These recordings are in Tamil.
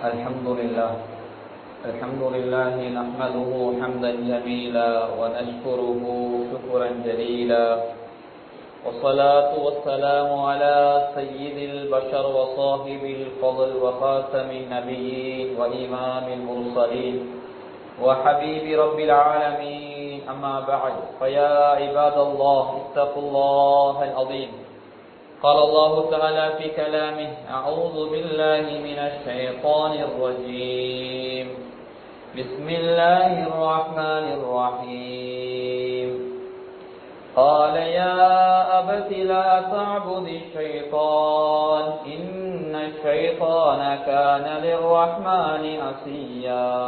الحمد لله الحمد لله نحمده حمدا جميلا ونشكره شكرا جليلا والصلاة والسلام على سيد البشر وصاحب الفضل وخاتم النبيين وإمام المرسلين وحبيب رب العالمين أما بعد فيا عباد الله اتقوا الله العظيم قال الله تعالى في كلامه أعوذ بالله من الشيطان الرجيم بسم الله الرحمن الرحيم قال يا أبت لا تعبد الشيطان إن الشيطان كان للرحمن عصيا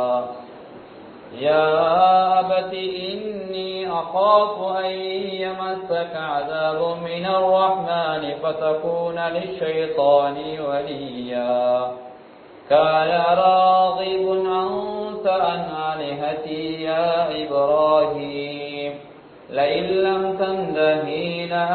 يا أبت إني أخاف أن يمسك عذاب من الرحمن فتكون للشيطان وليا قال راغب أنت عن آلهتي يا إبراهيم لئن لم تنتهي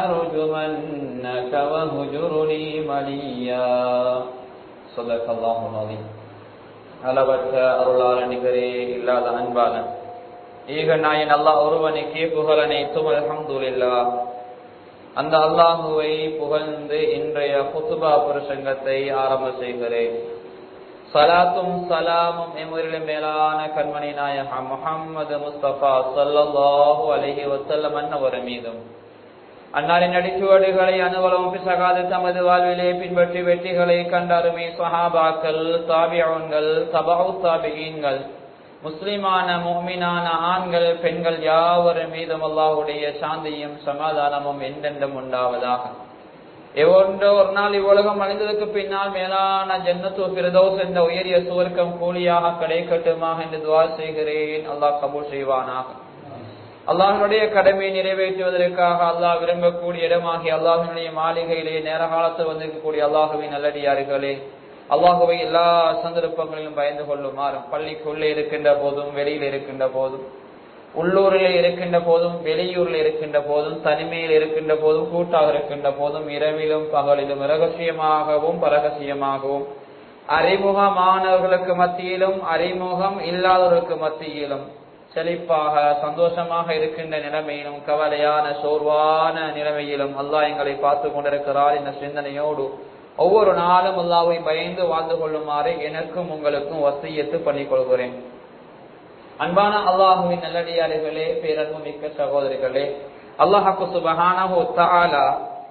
لأرجمنك وهجرني مليا صدق الله العظيم அளவற்ற அருளாள நிகரே இல்லாத அன்பான ஈக நாயன் அல்லாஹ் ஒருவனுக்கே புகழ் அனைத்தும் அல்ஹம்துலில்லா அந்த அல்லாஹுவை புகழ்ந்து இன்றைய புத்துபா பிரசங்கத்தை ஆரம்ப செய்கிறேன் சலாத்தும் சலாமும் எம்முரிலும் மேலான கண்மணி நாயகம் முகம்மது முஸ்தபா சல்லாஹூ அலஹி வசல்லம் அன்னவர் மீதும் அன்னாரின் அடிச்சுவடுகளை அனுபவம் பிசகாது தமது வாழ்விலே பின்பற்றி வெற்றிகளை கண்டருமே சஹாபாக்கள் தாபியன்கள் தபாவு தாபியன்கள் முஸ்லிமான முஹ்மினான ஆண்கள் பெண்கள் யாவர் மீதும் அல்லாஹுடைய சாந்தியும் சமாதானமும் என்றென்றும் உண்டாவதாக எவ்வொன்றோ ஒரு நாள் இவ்வுலகம் அழிந்ததற்கு பின்னால் மேலான ஜன்னத்து பிரதோஸ் என்ற உயரிய சுவர்க்கம் கூலியாக கிடைக்கட்டுமாக என்று துவா செய்கிறேன் அல்லாஹ் கபூல் செய்வானாக அல்லாஹனுடைய கடமையை நிறைவேற்றுவதற்காக அல்லாஹ் விரும்பக்கூடிய இடமாகி அல்லாஹனுடைய மாளிகையிலே நேர காலத்தில் வந்திருக்கக்கூடிய அல்லாஹுவின் நல்லடியார்களே அல்லாஹுவை எல்லா சந்தர்ப்பங்களிலும் பயந்து கொள்ளுமாறும் பள்ளிக்குள்ளே இருக்கின்ற போதும் வெளியில் இருக்கின்ற போதும் உள்ளூரில் இருக்கின்ற போதும் வெளியூரில் இருக்கின்ற போதும் தனிமையில் இருக்கின்ற போதும் கூட்டாக இருக்கின்ற போதும் இரவிலும் பகலிலும் ரகசியமாகவும் பரகசியமாகவும் அறிமுகமானவர்களுக்கு மத்தியிலும் அறிமுகம் இல்லாதவர்களுக்கு மத்தியிலும் செழிப்பாக சந்தோஷமாக இருக்கின்ற நிலைமையிலும் கவலையான சோர்வான நிலைமையிலும் அல்லாஹ் எங்களை பார்த்து கொண்டிருக்கிறார் என்ற சிந்தனையோடு ஒவ்வொரு நாளும் அல்லாவை பயந்து வாழ்ந்து கொள்ளுமாறு எனக்கும் உங்களுக்கும் வசியத்து பண்ணிக் கொள்கிறேன் அன்பான அல்லாஹுவின் நல்லடியார்களே பேரன்பு மிக்க சகோதரிகளே அல்லாஹாக்கு சுபஹானஹு தஆலா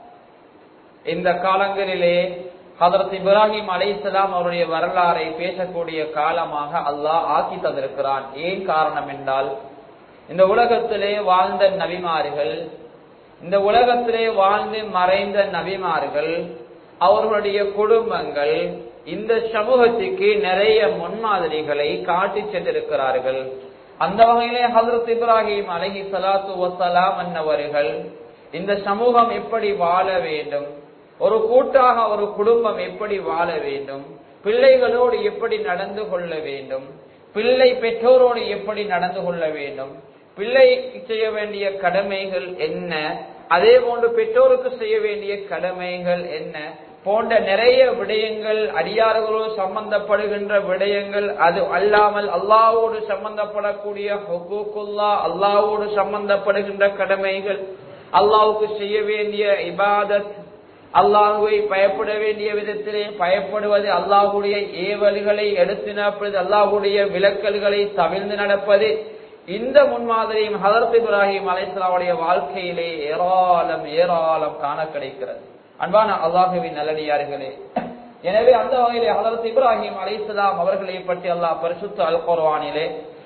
இந்த காலங்களிலே ஹதரத் இப்ராஹிம் அலைசலாம் அவருடைய வரலாறை பேசக்கூடிய காலமாக அல்லாஹ் ஆக்கி தந்திருக்கிறான் ஏன் காரணம் என்றால் இந்த உலகத்திலே வாழ்ந்த நபிமார்கள் இந்த உலகத்திலே வாழ்ந்து மறைந்த நபிமார்கள் அவர்களுடைய குடும்பங்கள் இந்த சமூகத்துக்கு நிறைய முன்மாதிரிகளை காட்டி சென்றிருக்கிறார்கள் அந்த வகையிலே ஹசரத் இப்ராஹிம் அலஹி சலாத்து வசலாம் அன்னவர்கள் இந்த சமூகம் எப்படி வாழ வேண்டும் ஒரு கூட்டாக ஒரு குடும்பம் எப்படி வாழ வேண்டும் பிள்ளைகளோடு எப்படி நடந்து கொள்ள வேண்டும் பிள்ளை பெற்றோரோடு எப்படி நடந்து கொள்ள வேண்டும் பிள்ளை செய்ய வேண்டிய கடமைகள் என்ன அதே போன்று பெற்றோருக்கு செய்ய வேண்டிய கடமைகள் என்ன போன்ற நிறைய விடயங்கள் அடியார்களோடு சம்பந்தப்படுகின்ற விடயங்கள் அது அல்லாமல் அல்லாவோடு சம்பந்தப்படக்கூடிய ஹுக்குல்லா அல்லாவோடு சம்பந்தப்படுகின்ற கடமைகள் அல்லாவுக்கு செய்ய வேண்டிய இபாதத் அல்லாஹுவை பயப்பட வேண்டிய விதத்திலே பயப்படுவது அல்லாஹுடைய ஏவல்களை எடுத்து நடப்பது அல்லாஹுடைய விலக்கல்களை தவிர்ந்து நடப்பது இந்த முன்மாதிரியும் ஹதரத் இப்ராஹிம் அலைசலாவுடைய வாழ்க்கையிலே ஏராளம் ஏராளம் காண கிடைக்கிறது அன்பான அல்லாஹுவின் நல்லடியார்களே எனவே அந்த வகையிலே ஹதரத் இப்ராஹிம் அலைசலாம் அவர்களை பற்றி அல்லாஹ் பரிசுத்த அல் குர்வானிலே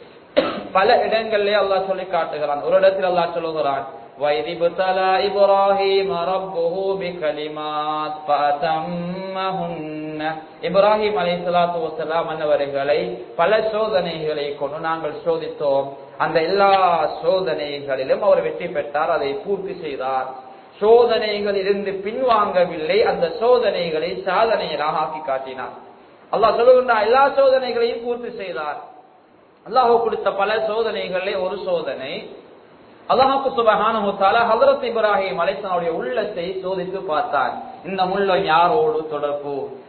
பல இடங்களிலே அல்லாஹ் சொல்லி காட்டுகிறான் ஒரு இடத்தில் அல்லாஹ் சொல்லுகிறான் وَإِذِ ابْتَلَى إِبْرَاهِيمَ رَبُّهُ بِكَلِمَاتٍ فَأَتَمَّهُنَّ இப்ராஹிம் அலைஹிஸ்ஸலாத்து வஸலாம் அன்னவர்களை பல சோதனைகளை கொண்டு நாங்கள் சோதித்தோம் அந்த எல்லா சோதனைகளிலும் அவர் வெற்றி பெற்றார் அதை பூர்த்தி செய்தார் சோதனைகள் இருந்து பின்வாங்கவில்லை அந்த சோதனைகளை சாதனைகளாக ஆக்கி காட்டினார் அல்லாஹ் சொல்லுகின்றார் எல்லா சோதனைகளையும் பூர்த்தி செய்தார் அல்லாஹ் கொடுத்த பல சோதனைகளிலே ஒரு சோதனை அல்லாஹு சுபஹானஹு தஆலா ஹஜ்ரத் இப்ராஹிம் அலைஹிஸ்ஸலாமுடைய உள்ளத்தை சோதித்து பார்த்தார் இந்த உள்ளம் யாரோடு தொடர்பு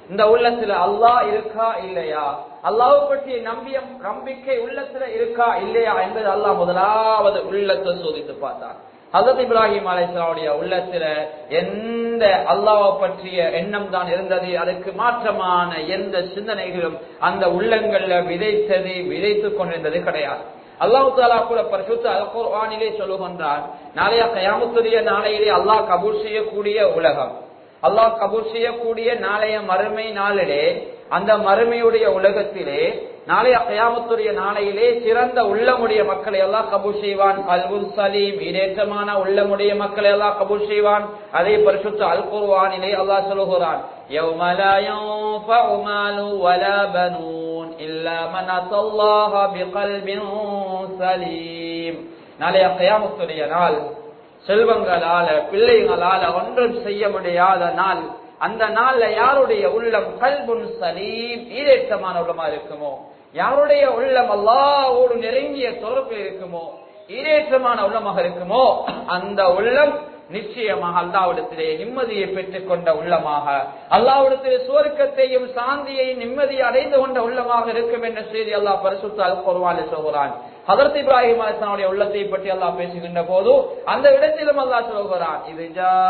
இந்த உள்ளத்துல அல்லாஹ் இருக்கா இல்லையா அல்லாஹ் பற்றிய நம்பியம் நம்பிக்கை உள்ளத்துல இருக்கா இல்லையா என்பது அல்லாஹ் முதலாவது உள்ளத்தை சோதித்து பார்த்தார் ஹசரத் இப்ராஹிம் அலைஹிஸ்ஸலாமுடைய உள்ளத்துல எந்த அல்லாஹ் பற்றிய எண்ணம் தான் இருந்தது அதுக்கு மாற்றமான எந்த சிந்தனைகளும் அந்த உள்ளங்கள்ல விதைத்தது விதைத்துக் கொண்டிருந்தது கிடையாது அல்லாஹு தாலா கூட பரிசுத்த அல்குர்ஆனிலே சொல்லுகின்றான் நாளைய கயாமத்துடைய நாளையிலே அல்லாஹ் கபூல் செய்யக்கூடிய உலகம் அல்லாஹ் கபூல் செய்யக்கூடிய நாளைய மறுமை நாளிலே அந்த மறுமையுடைய உலகத்திலே நாளைய கயாமத்துடைய நாளையிலே சிறந்த உள்ளமுடைய மக்களை எல்லாம் கபூல் செய்வான் கல்புல் சலீம் ஈடேற்றமான உள்ளமுடைய மக்களை எல்லாம் கபூல் செய்வான் அதே பரிசுத்த அல் குர்ஆனிலே அல்லாஹ் சொல்லுகிறான் يوم لا ينفع مال ولا بنون إلا من أتى الله بقلب سليم நாளைய கயாமத்துடைய நாள் செல்வங்களால பிள்ளைகளால ஒன்றும் செய்ய முடியாத நாள் அந்த நாள்ல யாருடைய உள்ளம் கல்புன் சலீம் ஈரேற்றமான உள்ளமா இருக்குமோ யாருடைய உள்ளம் அல்லாவோடு நெருங்கிய தொடர்பு இருக்குமோ ஈரேற்றமான உள்ளமாக இருக்குமோ அந்த உள்ளம் நிச்சயமாக அல்லாவிடத்திலே நிம்மதியை பெற்றுக் கொண்ட உள்ளமாக அல்லாவிடத்திலே சுவர்க்கத்தையும் சாந்தியையும் நிம்மதியை அடைந்து கொண்ட உள்ளமாக இருக்கும் என்ற செய்தி அல்லாஹ் பரிசுத்த அல் குர்வானில் சொல்கிறான் ஹதரத் இப்ராஹிம் அலிஸ்லானுடைய உள்ளத்தை பற்றி அல்லாஹ் பேசுகின்ற போது அந்த இடத்திலும் அல்லாஹ் சொல்கிறான் இது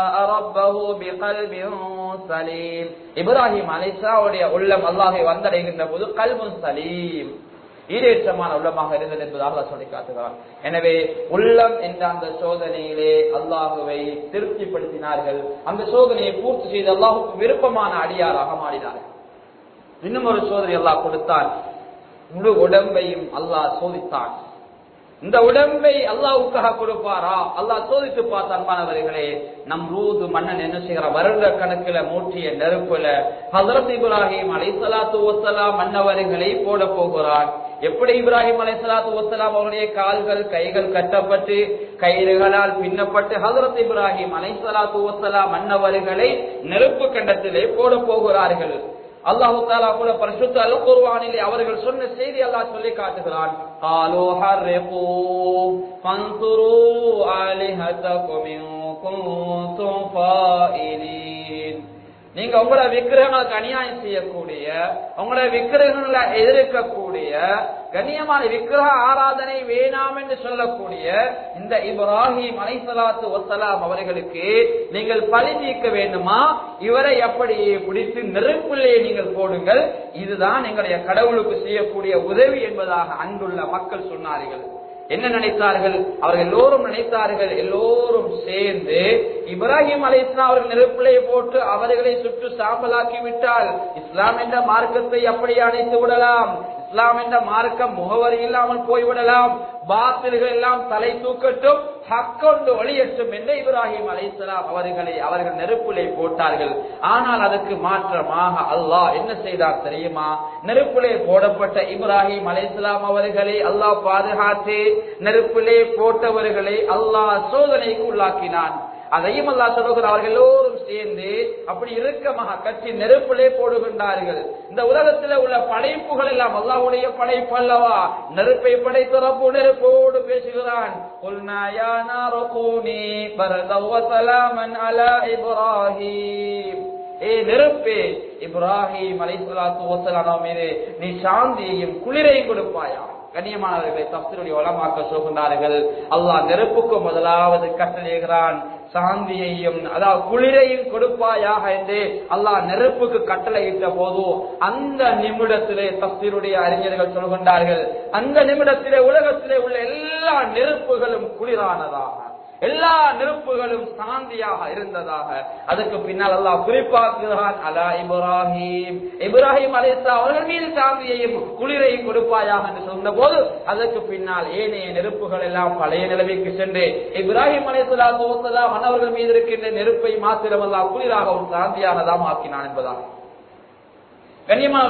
சலீம் இப்ராஹிம் அலிஸ்லாவுடைய உள்ளம் அல்லாஹை வந்தடைகின்ற போது கல்புன் சலீம் ஈரேற்றமான உள்ளமாக இருந்தது என்பதாக சொல்லி காட்டுகிறார் எனவே உள்ளம் என்ற அந்த சோதனையிலே அல்லாஹுவை திருப்திப்படுத்தினார்கள் அந்த சோதனையை பூர்த்தி செய்து அல்லாஹுக்கு விருப்பமான அடியாராக மாறினார்கள் இன்னும் ஒரு சோதனை அல்லாஹ் கொடுத்தான் முழு உடம்பையும் அல்லாஹ் சோதித்தான் இந்த உடம்பை அல்லாவுக்காக கொடுப்பாரா அல்லாஹ் சோதித்து பார்த்தான் மாணவர்களே நம் ரூது மன்னன் என்ன செய்கிற வருட கணக்குல மூட்டிய நெருப்புல ஹசரத் இப்ராஹிம் அலைசலாத்து வசலாம் மன்னவர்களை போட போகிறான் எப்படி இப்ராஹிம் அலைசலாத்து வசலாம் அவருடைய கால்கள் கைகள் கட்டப்பட்டு கயிறுகளால் பின்னப்பட்டு ஹசரத் இப்ராஹிம் அலைசலாத்து வசலாம் மன்னவர்களை நெருப்பு கண்டத்திலே போட போகிறார்கள் அல்லாஹு தாலா கூட பரிசுத்த அல் குர்ஆனிலே அவர்கள் சொன்ன செய்தி அல்லாஹ் சொல்லி காட்டுகிறான் قالوا حرقوا فانظروا آلهتكم إن كنتم فاعلين நீங்க உங்களோட விக்கிரகங்களுக்கு அநியாயம் செய்யக்கூடிய உங்களோட விக்கிரகங்களை எதிர்க்கக்கூடிய கண்ணியமான விக்கிரக ஆராதனை வேணாம் என்று சொல்லக்கூடிய இந்த இப்ராஹிம் அலைசலாத்து வசலாம் அவர்களுக்கு நீங்கள் பழி தீர்க்க வேண்டுமா இவரை அப்படி பிடித்து நெருப்புள்ளே நீங்கள் போடுங்கள் இதுதான் எங்களுடைய கடவுளுக்கு செய்யக்கூடிய உதவி என்பதாக அன்புள்ள மக்கள் சொன்னார்கள் என்ன நினைத்தார்கள் அவர்கள் எல்லோரும் நினைத்தார்கள் எல்லோரும் சேர்ந்து இப்ராஹிம் அலி இஸ்லாம் அவர்கள் நெருப்பிலே போட்டு அவர்களை சுற்று சாம்பலாக்கி விட்டால் இஸ்லாம் என்ற மார்க்கத்தை அப்படியே அணைத்து விடலாம் இஸ்லாம் என்ற மார்க்கம் முகவரி இல்லாமல் போய்விடலாம் பாத்தில்கள் எல்லாம் தலை தூக்கட்டும் ஹக்கொண்டு ஒளியட்டும் என்று இப்ராஹிம் அலைசலாம் அவர்களை அவர்கள் நெருப்பிலே போட்டார்கள் ஆனால் அதற்கு மாற்றமாக அல்லாஹ் என்ன செய்தார் தெரியுமா நெருப்பிலே போடப்பட்ட இப்ராஹிம் அலைசலாம் அவர்களை அல்லாஹ் பாதுகாத்து நெருப்பிலே போட்டவர்களை அல்லாஹ் சோதனைக்கு உள்ளாக்கினான் அதையும் அல்லா சொல்லுகிற அவர்கள் எல்லோரும் சேர்ந்து அப்படி இறுக்கமாக கட்சி நெருப்பிலே போடுகின்றார்கள் இந்த உலகத்தில் உள்ள படைப்புகள் எல்லாம் அல்லாவுடைய படைப்பு அல்லவா நெருப்பை படைத்த ரப்பு நெருப்போடு பேசுகிறான் இப்ராஹிம் ஏ நெருப்பே இப்ராஹிம் அலைசலாத்து வசலாம் மீது நீ சாந்தியையும் குளிரையும் கொடுப்பாயா கண்ணியமானவர்களை தப்தினுடைய வளமாக்க சொல்கின்றார்கள் அல்லாஹ் நெருப்புக்கு முதலாவது கட்டளைகிறான் சாந்தியையும் அதாவது குளிரையும் கொடுப்பாயாக என்று அல்லாஹ் நெருப்புக்கு கட்டளையிட்ட போது அந்த நிமிடத்திலே தப்தினுடைய அறிஞர்கள் சொல்கின்றார்கள் அந்த நிமிடத்திலே உலகத்திலே உள்ள எல்லா நெருப்புகளும் குளிரானதாக எல்லா நெருப்புகளும் சாந்தியாக இருந்ததாக அதுக்கு பின்னால் அல்லாஹ் குறிப்பாக்குகிறான் அலா இப்ராஹிம் இப்ராஹிம் அலிஸ்லா அவர்கள் மீது சாந்தியையும் குளிரையும் கொடுப்பாயாக என்று சொன்ன போது அதற்கு பின்னால் ஏனைய நெருப்புகள் எல்லாம் பழைய நிலைமைக்கு சென்று இப்ராஹிம் அலிஸ்லா தோத்ததா மன்னவர்கள் மீது இருக்கின்ற நெருப்பை மாத்திரமல்லா குளிராகவும் சாந்தியானதாம் ஆக்கினான் என்பதாக கண்ணியமாக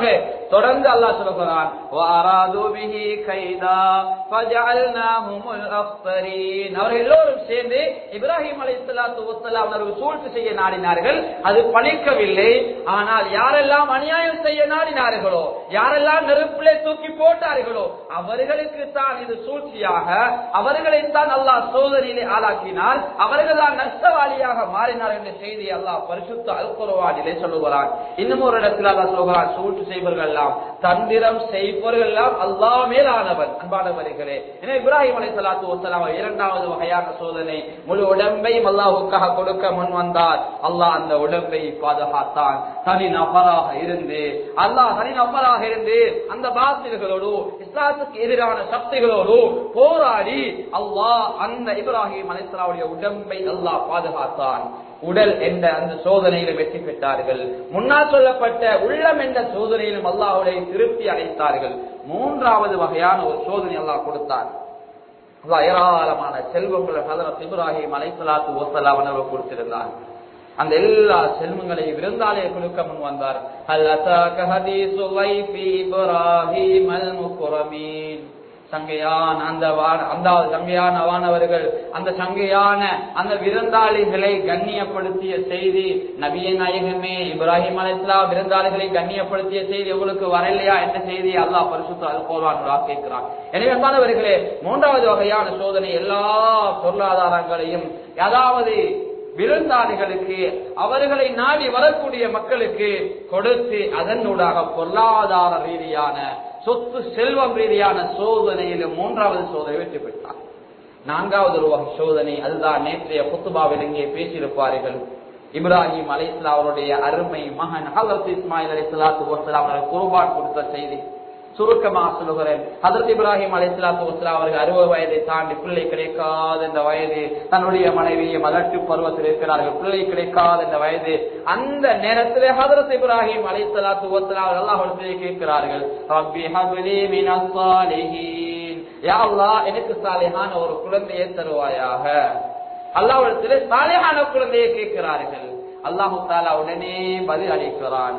தொடர்ந்து அல்லாஹ் சொல்கிறான் وَأَرَادُوا بِهِ كَيْدًا فَجَعَلْنَاهُمُ الْأَخْسَرِينَ அவர்கள் எல்லோரும் சேர்ந்து இப்ராஹிம் அலைஹிஸ்ஸலாத்து வஸ்ஸலாம் அவர்கள் சூழ்ச்சி செய்ய நாடினார்கள் அது பலிக்கவில்லை ஆனால் யாரெல்லாம் அநியாயம் செய்ய நாடினார்களோ யாரெல்லாம் நெருப்பிலே தூக்கி போட்டார்களோ அவர்களுக்கு தான் இது சூழ்ச்சியாக அவர்களை தான் அல்லாஹ் சோதனையிலே ஆளாக்கினார் அவர்கள் தான் நஷ்டவாளியாக மாறினார் என்ற செய்தி அல்லாஹ் பரிசுத்த அல்குரவானிலே சொல்லுகிறான் இன்னும் ஒரு இடத்தில் அல்லாஹ் சொல்கிறான் சூழ்ச்சி செய்வர்கள் எல்லாம் தந்திரம் செய்பவர்கள் எல்லாம் அல்லாஹ் மேலானவன் அன்பானவர்களே எனவே இப்ராஹிம் அலை சலாத்து வசலாம் இரண்டாவது வகையான சோதனை முழு உடம்பையும் அல்லாஹுக்காக கொடுக்க முன் வந்தார் அல்லாஹ் அந்த உடம்பை பாதுகாத்தான் தனி நபராக இருந்து அல்லாஹ் தனி நபராக இருந்து அந்த பாத்தில்களோடு இஸ்லாத்துக்கு எதிரான சக்திகளோடு போராடி அல்லாஹ் அந்த இப்ராஹிம் அலைசலாவுடைய உடம்பை அல்லாஹ் பாதுகாத்தான் உடல் என்ற அந்த சோதனையிலும் வெற்றி பெற்றார்கள் முன்னால் சொல்லப்பட்ட உள்ளம் என்ற சோதனையிலும் அல்லாஹுடைய திருப்தி அடைத்தார்கள் மூன்றாவது வகையான ஒரு சோதனை அல்லாஹ் கொடுத்தார் அல்லாஹ் ஏராளமான செல்வங்களை ஹதரத் இப்ராஹிம் அலைசலாத்து வசலாம் அவர்கள் கொடுத்திருந்தார் அந்த எல்லா செல்வங்களையும் விருந்தாலே கொடுக்க முன் வந்தார் ஹல் அதாக ஹதீசு லைஃபி இப்ராஹிம் அல் முக்ரமீன் சங்கையான் அந்த வா- அந்த சங்கையான வானவர்கள் அந்த சங்கையான அந்த விருந்தாளிகளை கண்ணியப்படுத்திய செய்தி நபிய நாயகமே இப்ராஹிம் அலைஸ்லா விருந்தாளிகளை கண்ணியப்படுத்திய செய்தி உங்களுக்கு வரலையா என்ற செய்தி அல்லாஹ் பரிசுத்த அல் கோர்வான் கேட்கிறான் எனவே அன்பானவர்களே மூன்றாவது வகையான சோதனை எல்லா பொருளாதாரங்களையும் அதாவது விருந்தாளிகளுக்கு அவர்களை நாடி வரக்கூடிய மக்களுக்கு கொடுத்து அதனூடாக பொருளாதார ரீதியான சொத்து செல்வம் ரீதியான சோதனையிலும் மூன்றாவது சோதனை வெற்றி பெற்றார் நான்காவது ஒரு வகை சோதனை அதுதான் நேற்றைய புத்துபாவில் இங்கே பேசியிருப்பார்கள் இப்ராஹிம் அலைஸ்லா அவருடைய அருமை மகன் ஹலரத் இஸ்மாயில் அலி சலாத்து வசலாம் அவர்கள் குர்பான் கொடுத்த செய்தி சுருக்கமாக சொல்லுகிறேன் ஹதரத் இப்ராஹிம் அலைஹிஸ்ஸலாத்து வஸ்ஸலாம் அவர்கள் அறுபது வயதை தாண்டி பிள்ளை கிடைக்காத இந்த வயது தன்னுடைய மனைவியை மலட்டு பருவத்தில் இருக்கிறார்கள் பிள்ளை கிடைக்காத இந்த வயது அந்த நேரத்திலே ஹதரத் இப்ராஹிம் அலைஹிஸ்ஸலாத்து வஸ்ஸலாம் அவர்கள் அல்லாஹ்விடத்திலே கேட்கிறார்கள் ரப்பி ஹப்லி மினஸ் சாலிஹீன் யா அல்லாஹ் எனக்கு சாலிஹான ஒரு குழந்தையை தருவாயாக அல்லாஹ்விடத்திலே சாலிஹான குழந்தையை கேட்கிறார்கள் அல்லாஹு தாலா உடனே பதில் அளிக்கிறான்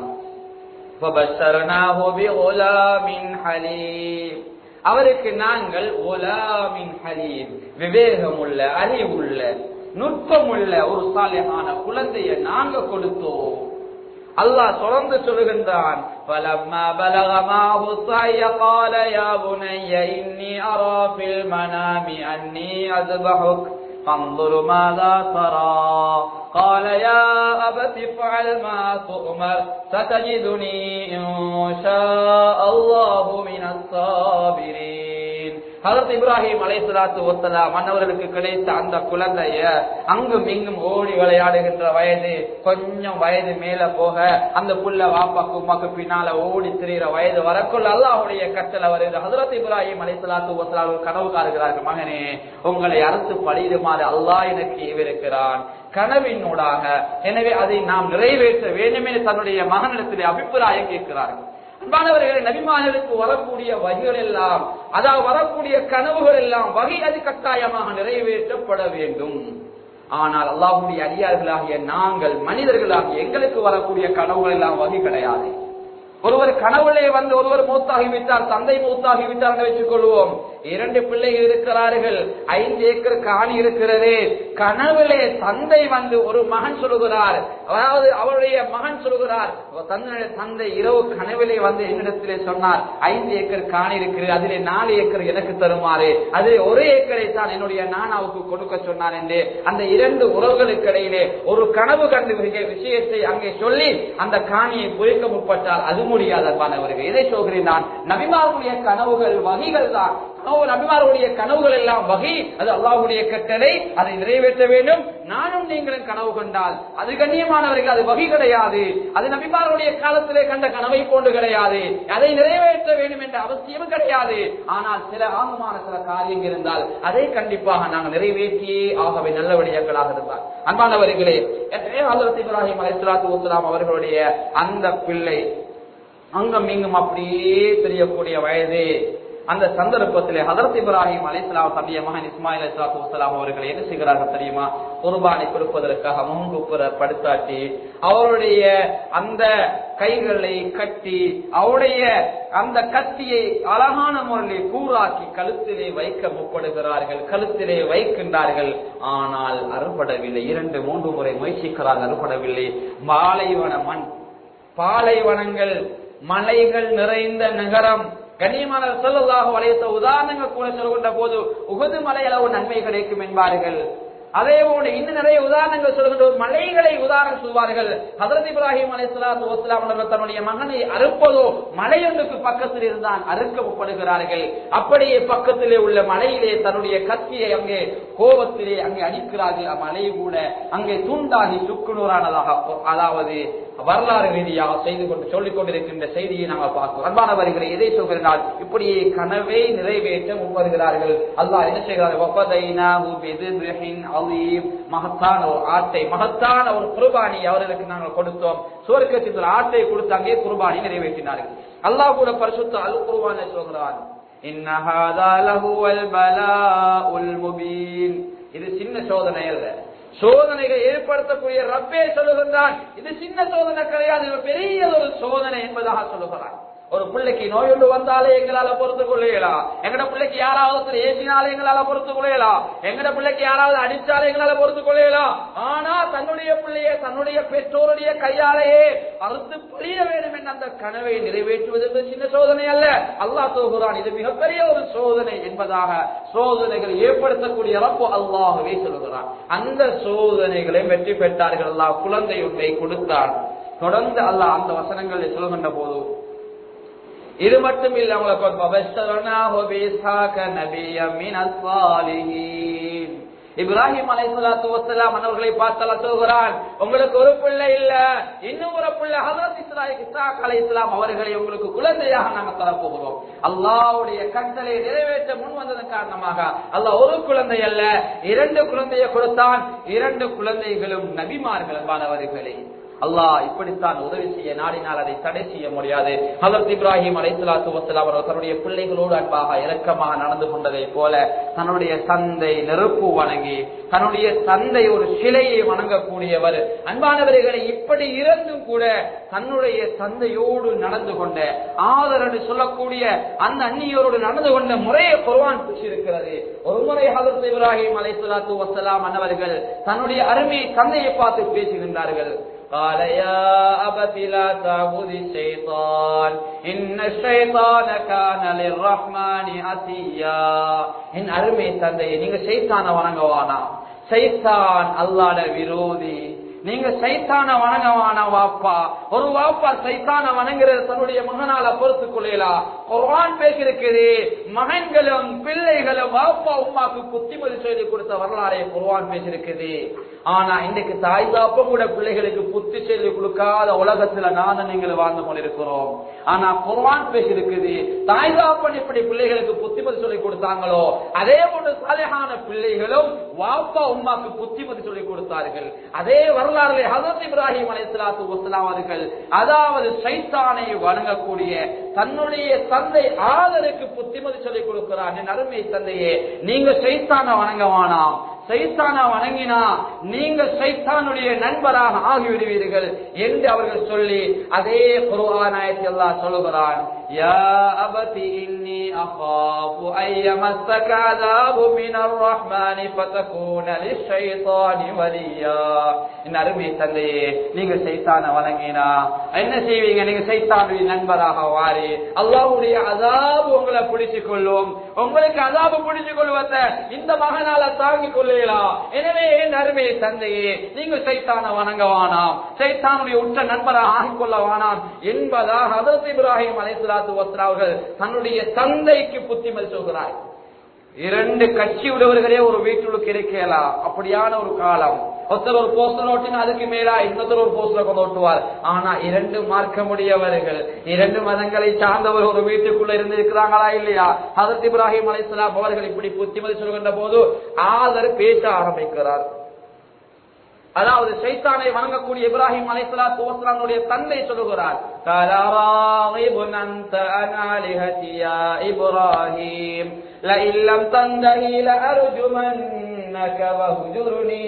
فبشرناه بغلام حليم அவருக்கு நாங்கள் ஒலாமின் ஹலீம் விவேகமுள்ள அறிவுள்ள நுட்பமுள்ள ஒரு சாலிஹான குழந்தையை நாங்க கொடுத்தோம் அல்லாஹ் தொடர்ந்து சொல்லுகின்றான் فلما بلغ معه السعي قال يا بني إني أرى في المنام أني أذبحك فانظر ماذا ترى قال يا أبت افعل ما تؤمر ستجدني إن شاء الله من الصابرين ஹதரத் இப்ராஹிம் அலைஹிஸ்ஸலாத்து வஸ்ஸலாம் மன்னவர்களுக்கு கிடைத்த அந்த குழந்தைய அங்கும் இங்கும் ஓடி விளையாடுகின்ற வயது கொஞ்சம் வயது மேல போக அந்த புள்ள வாப்பாக்கு உமாக்கு பின்னால ஓடி திரிகிற வயது வரக்குள்ள அல்லாஹ்வுடைய கட்டளை வருது ஹதரத் இப்ராஹிம் அலைஹிஸ்ஸலாத்து வஸ்ஸலாம் ஒரு கனவு காணுகிறார்கள் மகனே உங்களை அறுத்து பழியிடுமாறு அல்லாஹ் எனக்கு ஏவிருக்கிறான் கனவினூடாக எனவே அதை நாம் நிறைவேற்ற வேண்டுமே தன்னுடைய மகனிடத்திலே அபிப்பிராயம் கேட்கிறார்கள் அன்பானவர்களே நபிமார்களுக்கு வரக்கூடிய வகைகள் எல்லாம் அதாவது வரக்கூடிய கனவுகள் எல்லாம் வகை அது கட்டாயமாக நிறைவேற்றப்பட வேண்டும் ஆனால் அல்லாஹ்வுடைய அடியார்களாகிய நாங்கள் மனிதர்களாகிய எங்களுக்கு வரக்கூடிய கனவுகள் எல்லாம் வகை கிடையாது ஒருவர் கனவுலே வந்து ஒருவர் மூத்தாகிவிட்டார் தந்தை மூத்தாகிவிட்டார் என்று வச்சுக் கொள்வோம் இரண்டு பிள்ளைகள் இருக்கிறார்கள் ஐந்து ஏக்கர் காணி இருக்கிறது கனவுலே தந்தை வந்து ஒரு மகன் சொல்லுகிறார் அதாவது அவருடைய மகன் சொல்லுகிறார் தந்தையுடைய தந்தை இரவு கனவிலே வந்து என்னிடத்திலே சொன்னார் ஐந்து ஏக்கர் காணி இருக்கிறது அதிலே நாலு ஏக்கர் எனக்கு தருமாறு அதிலே ஒரு ஏக்கரை தான் என்னுடைய நானாவுக்கு கொடுக்க சொன்னார் என்று அந்த இரண்டு உறவுகளுக்கு இடையிலே ஒரு கனவு கண்டு விஷய- விஷயத்தை அங்கே சொல்லி அந்த காணியை குறிக்க முற்பட்டால் அது முடியாது அன்பானவர்கள் எதை சொல்கிறேன் நான் நபிமாருடைய கனவுகள் வகைகள் தான் கனவு நபிமாருடைய கனவுகள் எல்லாம் வகை அது அல்லாஹ்வுடைய கட்டளை அதை நிறைவேற்ற வேண்டும் நானும் நீங்களும் கனவு கண்டால் அது கண்ணியமானவர்கள் அது வகை கிடையாது அது நபிமாருடைய காலத்திலே கண்ட கனவை போன்று கிடையாது அதை நிறைவேற்ற வேண்டும் என்ற அவசியம் கிடையாது ஆனால் சில ஆகமான சில காரியங்கள் இருந்தால் அதை கண்டிப்பாக நாங்கள் நிறைவேற்றியே ஆகவே நல்லபடியாக்களாக இருந்தார் அன்பானவர்களே எனவே ஹஜரத் இப்ராஹிம் அலைஹிஸ்ஸலாத்து வஸ்ஸலாம் அவர்களுடைய அந்த பிள்ளை அங்கும் இங்கும் அப்படியே தெரியக்கூடிய வயது அந்த சந்தர்ப்பத்திலே ஹதரத் இப்ராஹிம் அலிஸ்லாம் தன்னுடைய மகன் இஸ்மாயில் அலிஸ்லாத்து வசலாம் அவர்கள் என்ன செய்கிறார்கள் தெரியுமா குர்பானை கொடுப்பதற்காக முன்புப்புற படுத்தாட்டி அவருடைய அந்த கைகளை கட்டி அவருடைய அந்த கத்தியை அழகான முறையில் கூறாக்கி கழுத்திலே வைக்க முற்படுகிறார்கள் கழுத்திலே வைக்கின்றார்கள் ஆனால் அறுபடவில்லை இரண்டு மூன்று முறை முயற்சிக்கிறார்கள் அறுபடவில்லை மாலைவன மண் பாலைவனங்கள் மலைகள் நிறைந்த நகரம் கண்ணியமான சொல்லலாக வளையத்த உதாரணங்கள் கூட சொல்கின்ற போது உகது மலையளவு நன்மை கிடைக்கும் என்பார்கள் அதே போல இன்னும் நிறைய உதாரணங்கள் சொல்கின்ற ஒரு மலைகளை உதாரணம் சொல்வார்கள் ஹசரத் இப்ராஹிம் அலைசலாத்து வஸ்லாம் அவர்கள் தன்னுடைய மகனை அறுப்பதோ மலையொன்றுக்கு பக்கத்தில் இருந்தான் அறுக்கப்படுகிறார்கள் அப்படியே பக்கத்திலே உள்ள மலையிலே தன்னுடைய கத்தியை அங்கே கோபத்திலே அங்கே அடிக்கிறார்கள் அம்மலை கூட அங்கே தூண்டாகி சுக்குநூறானதாக அதாவது வரலாறு ரீதியாக செய்து கொண்டு சொல்லிக் கொண்டிருக்கின்ற செய்தியை நாங்கள் பார்க்கிறோம் அன்பானவர்களை எதை சொல்கிறால் இப்படியே கனவை நிறைவேற்ற முன்வருகிறார்கள் அல்லாஹ் என்ன செய்கிறார்கள் மகத்தான ஒரு ஆட்டை மகத்தான ஒரு குர்பானி அவர்களுக்கு நாங்கள் கொடுத்தோம் சுவர்க்கத்தில் ஒரு ஆட்டை கொடுத்து அங்கே குர்பானி நிறைவேற்றினார்கள் அல்லாஹ் கூட பரிசுத்த அல் குர்பானை சொல்கிறான் இது சின்ன சோதனை அல்ல சோதனைகள் ஏற்படுத்தக்கூடிய ரப்பே சொல்லுகின்றான் இது சின்ன சோதனை கிடையாது இது பெரிய ஒரு சோதனை என்பதாக சொல்லுகிறான் ஒரு பிள்ளைக்கு நோய் ஒன்று வந்தாலே எங்களால பொறுத்து கொள்ளையலாம் எங்கட பிள்ளைக்கு யாராவது ஏசினாலே எங்களால பொறுத்து கொள்ளையலாம் எங்கட பிள்ளைக்கு யாராவது அடிச்சாலே எங்களால பொறுத்து கொள்ளையலாம் ஆனா தன்னுடைய பிள்ளைய தன்னுடைய பெற்றோருடைய கையாலேயே அறுத்து புரிய வேண்டும் என்ற அந்த கனவை நிறைவேற்றுவது சின்ன சோதனை அல்ல அல்லாஹ் சொல்கிறான் இது மிகப்பெரிய ஒரு சோதனை என்பதாக சோதனைகள் ஏற்படுத்தக்கூடிய ரப்பு அல்லாஹுவே சொல்கிறான் அந்த சோதனைகளை வெற்றி பெற்றார்கள் அல்லாஹ் குழந்தை ஒன்றை கொடுத்தான் தொடர்ந்து அல்லாஹ் அந்த வசனங்களை சொல்கின்ற போது இது மட்டும் இல்ல இப்ராஹிம் அலைசலாத்து வசலாம் அவர்களை பார்த்தால சொல்கிறான் உங்களுக்கு ஒரு பிள்ளை இல்ல இன்னும் ஒரு பிள்ளை ஹசரத் இஸ்ராஹிம் இஸ்ராக் அலை இஸ்லாம் அவர்களை உங்களுக்கு குழந்தையாக நாங்க தரப்போகிறோம் அல்லாவுடைய கட்டளை நிறைவேற்ற முன் வந்ததன் காரணமாக அல்லாஹ் ஒரு குழந்தை அல்ல இரண்டு குழந்தையை கொடுத்தான் இரண்டு குழந்தைகளும் நபிமார்கள் மாணவர்களே அல்லாஹ் இப்படித்தான் உதவி செய்ய நாடினால் அதை தடை செய்ய முடியாது ஹசரத் இப்ராஹிம் அலைசலாத்து வசலாம் அவர்கள் தன்னுடைய பிள்ளைகளோடு அன்பாக இறக்கமாக நடந்து கொண்டதை போல தன்னுடைய தந்தை நெருப்பு வணங்கி தன்னுடைய தந்தை ஒரு சிலையை வணங்கக்கூடியவர் அன்பானவர்களை இப்படி இருந்தும் கூட தன்னுடைய தந்தையோடு நடந்து கொண்ட ஆதரவு சொல்லக்கூடிய அந்த அந்நியோரோடு நடந்து கொண்ட முறையை குர்வான் இருக்கிறது ஒரு முறை ஹசரத் இப்ராஹிம் அலைசலாத்து வசலாம் அன்னவர்கள் தன்னுடைய அருமை தந்தையை பார்த்து பேசுகின்றார்கள் قال يا أبت لا تعبد الشيطان إن الشيطان كان للرحمن عصيا என் அருமை தந்தையை நீங்க சைத்தான வணங்கவானா சைத்தான் அல்லாட விரோதி நீங்க சைத்தான வணங்கவான வாப்பா ஒரு வாப்பா சைத்தான வணங்குறது தன்னுடைய மகனால பொறுத்துக் கொள்ளலாம் குர்ஆன் பேசிருக்குது மகன்களும் பிள்ளைகளும் வாப்பா உமாக்கு புத்திமதி சொல்லி கொடுத்த வரலாறை குர்ஆன் பேசிருக்குது ஆனா இன்னைக்கு தாய் தாப்ப கூட பிள்ளைகளுக்கு புத்தி சொல்லி கொடுக்காத உலகத்துல நானும் நீங்கள் வாழ்ந்து கொண்டிருக்கிறோம் ஆனா குர்ஆன் பேசிருக்குது தாய் தாப்பன் இப்படி பிள்ளைகளுக்கு புத்திமதி சொல்லி கொடுத்தாங்களோ அதே போன்று சாலையான பிள்ளைகளும் வாப்பா உமாக்கு புத்திமதி சொல்லி கொடுத்தார்கள் அதே வரலாறு ஹசரத் இப்ராஹிம் அலைஹிஸ்ஸலாத்து வஸ்ஸலாம் அவர்கள் அதாவது சைத்தானை வணங்கக்கூடிய தன்னுடைய தந்தை ஆதருக்கு புத்திமதி சொல்லி கொடுக்கிறார் என் அருமை தந்தையே நீங்க சைத்தான வணங்க வேணாம் சைத்தானா வணங்கினா நீங்க சைத்தானுடைய நண்பராக ஆகிவிடுவீர்கள் என்று அவர்கள் சொல்லி அதே குருவானாயத்தை எல்லாம் சொல்லுகிறான் يا أبت إني أخاف أن يمسك عذاب من الرحمن فتكون للشيطان وليا என் அருமை தந்தையே நீங்க சைத்தான வணங்கினா என்ன செய்வீங்க நீங்க சைத்தானுடைய நண்பராக வாரி அல்லாவுடைய அதாபு உங்களை பிடிச்சு கொள்ளும் உங்களுக்கு அதாபு பிடிச்சு கொள்வத இந்த மகனால தாங்கிக் கொள்ளலாம் எனவே என் அருமை தந்தையே நீங்க சைத்தான வணங்க வேணாம் சைத்தானுடைய உற்ற நண்பராக ஆகிக் கொள்ள வேணாம் என்பதாக ஹதரத் இப்ராஹிம் அலைஹிஸ்ஸலாத்து வஸ்ஸலாம் அவர்கள் தன்னுடைய தந்தைக்கு புத்திமதி சொல்கிறார் இரண்டு கட்சி உடையவர்களே ஒரு வீட்டுக்கு இருக்கலாம் அப்படியான ஒரு காலம் ஒருத்தர் ஒரு போஸ்டர் ஓட்டினா அதுக்கு மேலா இன்னொருத்தர் ஒரு போஸ்டர் கொண்டு ஓட்டுவார் ஆனா இரண்டு மார்க்க முடியவர்கள் இரண்டு மதங்களை சார்ந்தவர் ஒரு வீட்டுக்குள்ள இருந்து இருக்கிறாங்களா இல்லையா ஹதரத் இப்ராஹிம் அலைஹிஸ்ஸலாம் அவர்கள் இப்படி புத்திமதி சொல்கின்ற போது ஆதர் பேச ஆரம்பிக்கிறார் அதாவது சைத்தானை வணங்கக்கூடிய இப்ராஹிம் அலைஹிஸ்ஸலாத்து வஸலாமுடைய தந்தை சொல்லுகிறார் கலராகிபுன் அன்த அன் ஆலிஹதி யா இப்ராஹிம் لئن لم تنتهي لأرجمنك وهجرني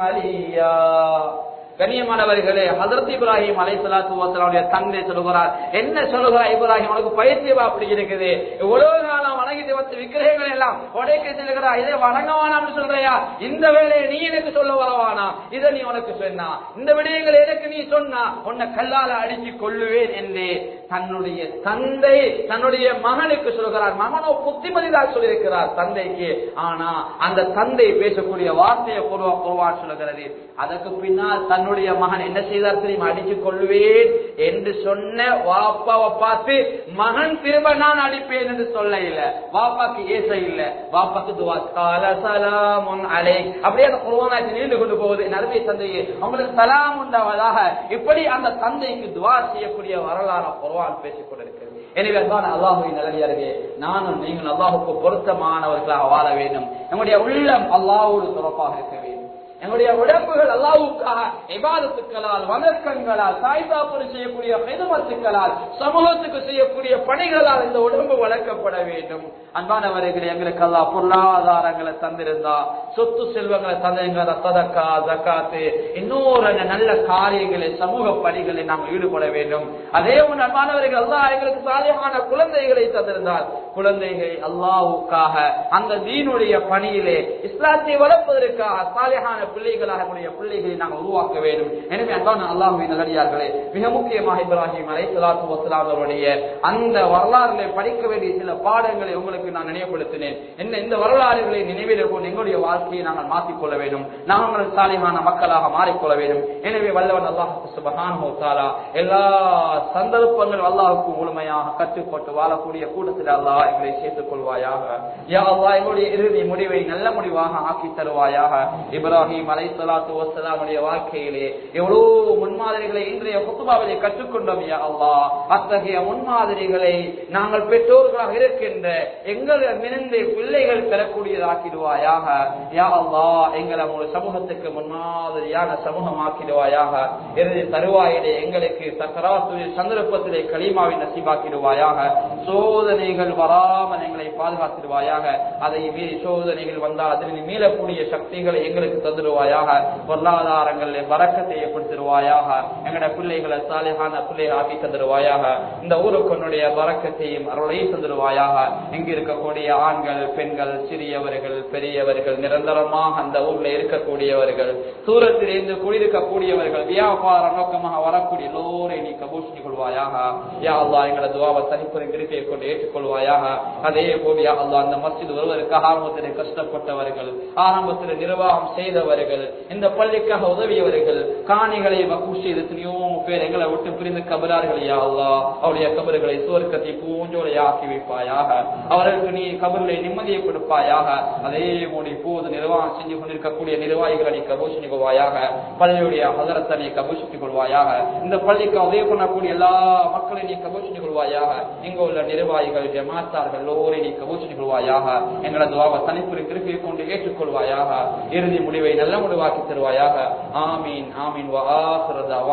مليا கண்ணியமானவர்களே ஹசரத் இப்ராஹிம் அலைசலாத்து வசலாவுடைய தந்தை சொல்லுகிறார் என்ன சொல்லுகிறார் இப்ராஹிம் உனக்கு பைத்தியமா அப்படி இருக்குது எவ்வளவு காலம் வணங்கிட்டு வந்து விக்கிரகங்கள் எல்லாம் உடைக்க செல்கிறா இதை வணங்க வேணாம்னு சொல்றியா இந்த வேலையை நீ எனக்கு சொல்ல வரவானா இதை நீ உனக்கு சொன்னா இந்த விடயங்களை எனக்கு நீ சொன்னா உன்னை கல்லால அடிச்சு கொள்ளுவேன் என்று தன்னுடைய தந்தை தன்னுடைய மகனுக்கு சொல்கிறார் மகனோ புத்திமதிதாக சொல்லியிருக்கிறார் தந்தைக்கு ஆனா அந்த தந்தை பேசக்கூடிய வார்த்தையை பூர்வ பூர்வான் சொல்லுகிறது அதற்கு பின்னால் தன்னுடைய மகன் என்ன செய்தார் தெரியுமா அடிச்சு கொள்வேன் என்று சொன்ன வாப்பாவை பார்த்து மகன் திரும்ப நான் அடிப்பேன் என்று சொல்ல இல்ல வாப்பாக்கு ஏச இல்ல வாப்பாக்கு துவா கால சலாமுன் அலை அப்படியே அந்த குருவானாச்சு நீண்டு கொண்டு போகுது நறுமை தந்தையே அவங்களுக்கு சலாம் உண்டாவதாக இப்படி அந்த தந்தைக்கு துவா செய்யக்கூடிய வரலாறு குருவான் பேசிக் கொண்டிருக்கிறது எனவே தான் அல்லாஹுவின் நல்லடியார்களே நானும் நீங்கள் அல்லாஹுக்கு பொருத்தமானவர்களாக வாழ வேண்டும் நம்முடைய உள்ளம் அல்லாஹோடு தொடர்பாக இருக்க வேண்டும் எங்களுடைய உடம்புகள் அல்லாவுக்காக இபாதத்துக்களால் வணக்கங்களால் தாய்தாப்புறு செய்யக்கூடிய ஹிதமத்துக்களால் சமூகத்துக்கு செய்யக்கூடிய பணிகளால் இந்த உடம்பு வளர்க்கப்பட வேண்டும் அன்பானவர்களே எங்களுக்கு அல்லா பொருளாதாரங்களை தந்திருந்தா சொத்து செல்வங்களை தந்திருந்த சதக்கா ஜக்காத்து இன்னொரு நல்ல காரியங்களை சமூக பணிகளை நாம் ஈடுபட வேண்டும் அதே ஒன்று அன்பானவர்கள் அல்லா எங்களுக்கு சாலியமான குழந்தைகளை தந்திருந்தால் குழந்தைகள் அல்லாவுக்காக அந்த தீனுடைய பணியிலே இஸ்லாத்தை வளர்ப்பதற்காக சாலியான பிள்ளைகளாக நம்முடைய பிள்ளைகளை நாங்கள் உருவாக்க வேண்டும் எனவே அன்பான அல்லாஹுவின் நல்லடியார்களே மிக முக்கியமாக இப்ராஹிம் அலை சலாத்து வசலாம் அவருடைய அந்த வரலாறுகளை படிக்க வேண்டிய சில பாடங்களை உங்களுக்கு நான் நினைவுபடுத்தினேன் என்ன இந்த வரலாறுகளை நினைவில் கொண்டு எங்களுடைய வாழ்க்கையை நாங்கள் மாற்றிக்கொள்ள வேண்டும் நாங்கள் சாலிமான மக்களாக மாறிக்கொள்ள வேண்டும் எனவே வல்லவன் அல்லாஹ் சுபஹானஹு தஆலா எல்லா சந்தர்ப்பங்கள் அல்லாஹ்வுக்கு முழுமையாக கட்டுப்பட்டு வாழக்கூடிய கூட்டத்தில் அல்லாஹ் எங்களை சேர்த்துக் கொள்வாயாக யா அல்லாஹ் எங்களுடைய இறுதி முடிவை நல்ல முடிவாக ஆக்கி தருவாயாக இப்ராஹிம் அலை சலாத்து வசலாமுடைய வாழ்க்கையிலே எவ்வளவு முன்மாதிரிகளை இன்றைய குத்துபாவிலே கற்றுக்கொண்டோம் யா அல்லாஹ் அத்தகைய முன்மாதிரிகளை நாங்கள் பெற்றோர்களாக இருக்கின்ற எங்களிடமிருந்து பிள்ளைகள் பெறக்கூடியதாக்கிடுவாயாக யா அல்லாஹ் எங்களை ஒரு சமூகத்துக்கு முன்மாதிரியான சமூகமாக்கிடுவாயாக இறுதி தருவாயிலே எங்களுக்கு சக்கராத்து சந்தர்ப்பத்திலே களிமாவை நசீபாக்கிடுவாயாக சோதனைகள் வராமல் எங்களை பாதுகாத்திடுவாயாக அதை மீறி சோதனைகள் வந்தால் அதில் மீளக்கூடிய சக்திகளை எங்களுக்கு தந்துடுவாயாக பொருளாதாரங்களில் வரக்கத்தை ஏற்படுத்திடுவாயாக எங்களுடைய பிள்ளைகளை சாலையான பிள்ளைகள் ஆக்கி தந்துடுவாயாக இந்த ஊருக்கு உன்னுடைய வரக்கத்தையும் அருளை தந்துடுவாயாக இங்கு இருக்கக்கூடிய ஆண்கள் பெண்கள் சிறியவர்கள் பெரியவர்கள் நிரந்தரமாக அந்த ஊர்ல இருக்கக்கூடியவர்கள் தூரத்தில் இருந்து குடியிருக்கக்கூடியவர்கள் வியாபார நோக்கமாக வரக்கூடிய எல்லோரை நீ கபூஷி கொள்வாயாக யா அல்லா எங்களது துவாவை தனிப்பெரும் இருக்கையை கொண்டு ஏற்றுக்கொள்வாயாக அதே போல் யா அல்லா அந்த மஸ்ஜித் வருவதற்காக ஆரம்பத்தில் கஷ்டப்பட்டவர்கள் ஆரம்பத்தில் நிர்வாகம் செய்தவர்கள் இந்த பள்ளிக்காக உதவியவர்கள் காணிகளை வக்கூ செய்து எத்தனையோ பேர் எங்களை விட்டு பிரிந்து கபரார்கள் யா அல்லா அவருடைய கபறுகளை சுவர்க்கத்தை பூஞ்சோலை ஆக்கி வைப்பாயாக அவர்களுக்கு நீ கபர்களை நிம்மதியை கொடுப்பாயாக அதே போல் இப்போது நிர்வாகம் செஞ்சு கொண்டிருக்கக்கூடிய நிர்வாகிகளை நீ கபூஷணி கொள்வாயாக பள்ளியுடைய ஹதரத்தை நீ கபூஷணி கொள்வாயாக இந்த பள்ளிக்கு உதவி பண்ணக்கூடிய எல்லா மக்களையும் நீ கபூஷணி கொள்வாயாக இங்க உள்ள நிர்வாகிகள் ஜமாத்தார்கள் எல்லோரையும் நீ கபூஷணி கொள்வாயாக எங்களது துவாவை தனிப்புரை திருப்பியை கொண்டு ஏற்றுக்கொள்வாயாக இறுதி முடிவை நல்ல முடிவாக்கி தருவாயாக ஆமீன் ஆமீன் வா